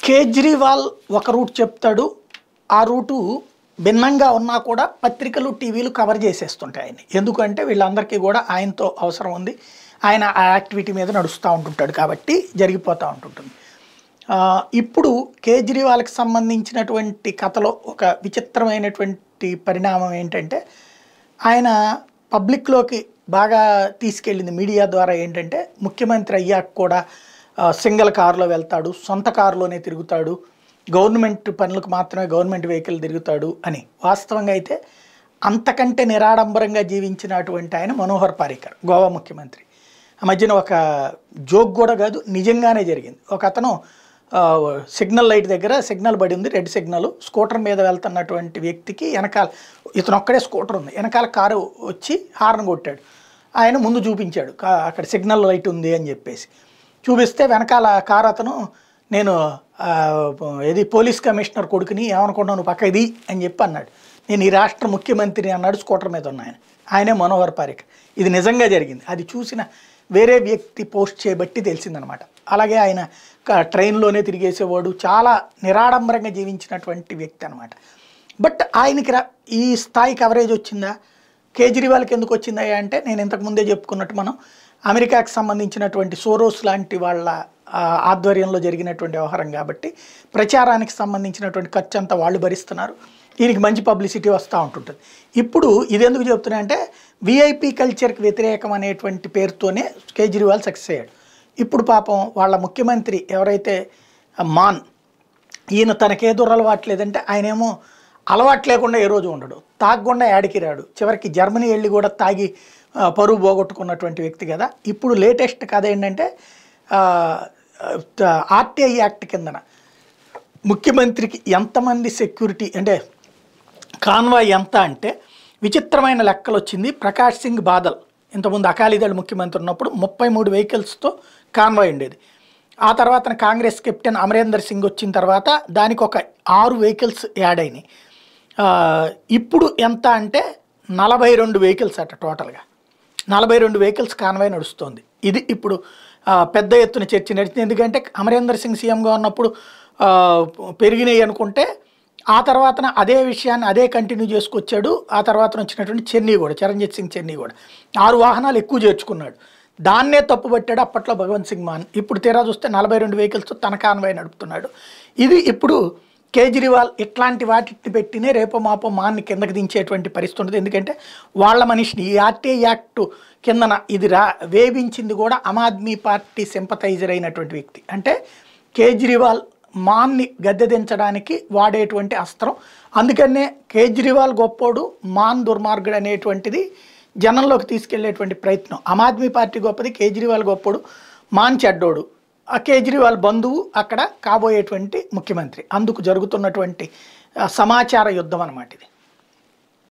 కేజ్రీవాల్ ఒక రూట్ చెప్తాడు ఆ రూటు భిన్నంగా ఉన్నా కూడా పత్రికలు టీవీలు కవర్ చేసేస్తుంటాయి ఆయన్ని ఎందుకంటే వీళ్ళందరికీ కూడా ఆయనతో అవసరం ఉంది ఆయన ఆ యాక్టివిటీ మీద నడుస్తూ ఉంటుంటాడు కాబట్టి జరిగిపోతూ ఉంటుంటుంది ఆ, ఇప్పుడు కేజ్రీవాల్కి సంబంధించినటువంటి కథలో ఒక విచిత్రమైనటువంటి పరిణామం ఏంటంటే ఆయన పబ్లిక్లోకి బాగా తీసుకెళ్ళింది మీడియా ద్వారా ఏంటంటే ముఖ్యమంత్రి అయ్యాక కూడా ఆ, సింగిల్ కారులో వెళ్తాడు సొంత కారులోనే తిరుగుతాడు గవర్నమెంట్ పనులకు మాత్రమే గవర్నమెంట్ వెహికల్ తిరుగుతాడు అని వాస్తవంగా అయితే అంతకంటే నిరాడంబరంగా జీవించినటువంటి ఆయన మనోహర్ పారికర్ గోవా ముఖ్యమంత్రి ఆ మధ్యన ఒక జోక్ కూడా కాదు నిజంగానే జరిగింది ఒక అతను ఆ, సిగ్నల్ లైట్ దగ్గర సిగ్నల్ పడి ఉంది రెడ్ సిగ్నల్ స్కూటర్ మీద వెళ్తున్నటువంటి వ్యక్తికి వెనకాల ఇతను ఒక్కడే స్కూటర్ ఉంది వెనకాల కారు వచ్చి హార్న్ కొట్టాడు ఆయన ముందు చూపించాడు కా- అక్కడ సిగ్నల్ లైట్ ఉంది అని చెప్పేసి చూపిస్తే వెనకాల కారు అతను నేను ఆ, ఏది పోలీస్ కమిషనర్ కొడుకుని ఏమనుకుంటున్నాను పక్క ఇది అని చెప్పి అన్నాడు నేను ఈ రాష్ట్ర ముఖ్యమంత్రిని అన్నాడు స్కూటర్ మీద ఉన్న ఆయన ఆయనే మనోహర్ పారిక్ ఇది నిజంగా జరిగింది అది చూసిన వేరే వ్యక్తి పోస్ట్ చేయబట్టి తెలిసిందనమాట అలాగే ఆయన క- ట్రైన్లోనే తిరిగేసేవాడు చాలా నిరాడంబరంగా జీవించినటువంటి వ్యక్తి అనమాట బట్ ఆయనకి రా ఈ స్థాయి కవరేజ్ వచ్చిందా కేజ్రీవాల్కి ఎందుకు వచ్చిందా అంటే నేను ఇంతకు ముందే చెప్పుకున్నట్టు మనం అమెరికాకి సంబంధించినటువంటి సోరోస్ లాంటి వాళ్ళ ఆ, ఆధ్వర్యంలో జరిగినటువంటి వ్యవహారం కాబట్టి ప్రచారానికి సంబంధించినటువంటి ఖర్చు అంతా వాళ్ళు భరిస్తున్నారు దీనికి మంచి పబ్లిసిటీ వస్తూ ఉంటుంటుంది ఇప్పుడు ఇది ఎందుకు చెప్తున్నా అంటే విఐపి కల్చర్కి వ్యతిరేకం అనేటువంటి పేరుతోనే కేజ్రీవాల్ సక్సెస్ అయ్యాడు ఇప్పుడు పాపం వాళ్ళ ముఖ్యమంత్రి ఎవరైతే ఆ, మాన్ ఈయన తనకే దురలవాటు లేదంటే ఆయనేమో అలవాటు లేకుండా ఏ రోజు ఉండడు తాగకుండా యాడికి రాడు చివరికి జర్మనీ వెళ్ళి కూడా తాగి ఆ, పరువు పోగొట్టుకున్నటువంటి వ్యక్తి కదా ఇప్పుడు లేటెస్ట్ కథ ఏంటంటే ఆర్టీఐ యాక్ట్ కిందన ముఖ్యమంత్రికి ఎంతమంది సెక్యూరిటీ అంటే కాన్వాయ్ ఎంత అంటే విచిత్రమైన లెక్కలు వచ్చింది ప్రకాష్ సింగ్ బాదల్ ఇంతకుముందు అకాలీదళ్ ముఖ్యమంత్రి ఉన్నప్పుడు ముప్పై మూడు వెహికల్స్తో కాన్వాయ్ ఉండేది ఆ తర్వాత కాంగ్రెస్ కెప్టెన్ అమరేందర్ సింగ్ వచ్చిన తర్వాత దానికి ఒక ఆరు వెహికల్స్ యాడ్ అయినాయి ఆ, ఇప్పుడు ఎంత అంటే నలభై రెండు వెహికల్స్ అట టోటల్గా నలభై రెండు వెహికల్స్ కాన్వాయ్ నడుస్తోంది ఇది ఇప్పుడు ఆ, పెద్ద ఎత్తున చర్చ నడిచింది ఎందుకంటే అమరేందర్ సింగ్ సీఎంగా ఉన్నప్పుడు ఆ, పెరిగినాయి అనుకుంటే ఆ తర్వాత అదే విషయాన్ని అదే కంటిన్యూ చేసుకొచ్చాడు ఆ తర్వాత వచ్చినటువంటి చెన్నై కూడా చరణ్జిత్ సింగ్ చెన్నై కూడా ఆరు వాహనాలు ఎక్కువ చేర్చుకున్నాడు దాన్నే తప్పుపట్టాడు అప్పట్లో భగవంత్ సింగ్ మాన్ ఇప్పుడు తీరా చూస్తే నలభై రెండు వెహికల్స్తో తన కాన్వాయ్ నడుపుతున్నాడు ఇది ఇప్పుడు కేజ్రీవాల్ ఇట్లాంటి వాటిని పెట్టినే రేపో మాపో మాన్ని కిందకి దించేటువంటి పరిస్థితి ఉంటుంది ఎందుకంటే వాళ్ళ మనిషిని ఈ ఆర్టీఐ యాక్ట్ కిందన ఇది రా వేధించింది కూడా ఆమ్ ఆద్మీ పార్టీ సింపథైజర్ అయినటువంటి వ్యక్తి అంటే కేజ్రీవాల్ మాన్ని గద్దె దించడానికి వాడేటువంటి అస్త్రం అందుకనే కేజ్రీవాల్ గొప్పోడు మాన్ దుర్మార్గుడు అనేటువంటిది జనంలోకి తీసుకెళ్లేటువంటి ప్రయత్నం ఆమ్ ఆద్మీ పార్టీ గొప్పది కేజ్రీవాల్ గొప్పోడు మాన్ చెడ్డోడు ఆ కేజ్రీవాల్ బంధువు అక్కడ కాబోయేటువంటి ముఖ్యమంత్రి అందుకు జరుగుతున్నటువంటి ఆ, సమాచార యుద్ధం అన్నమాట ఇది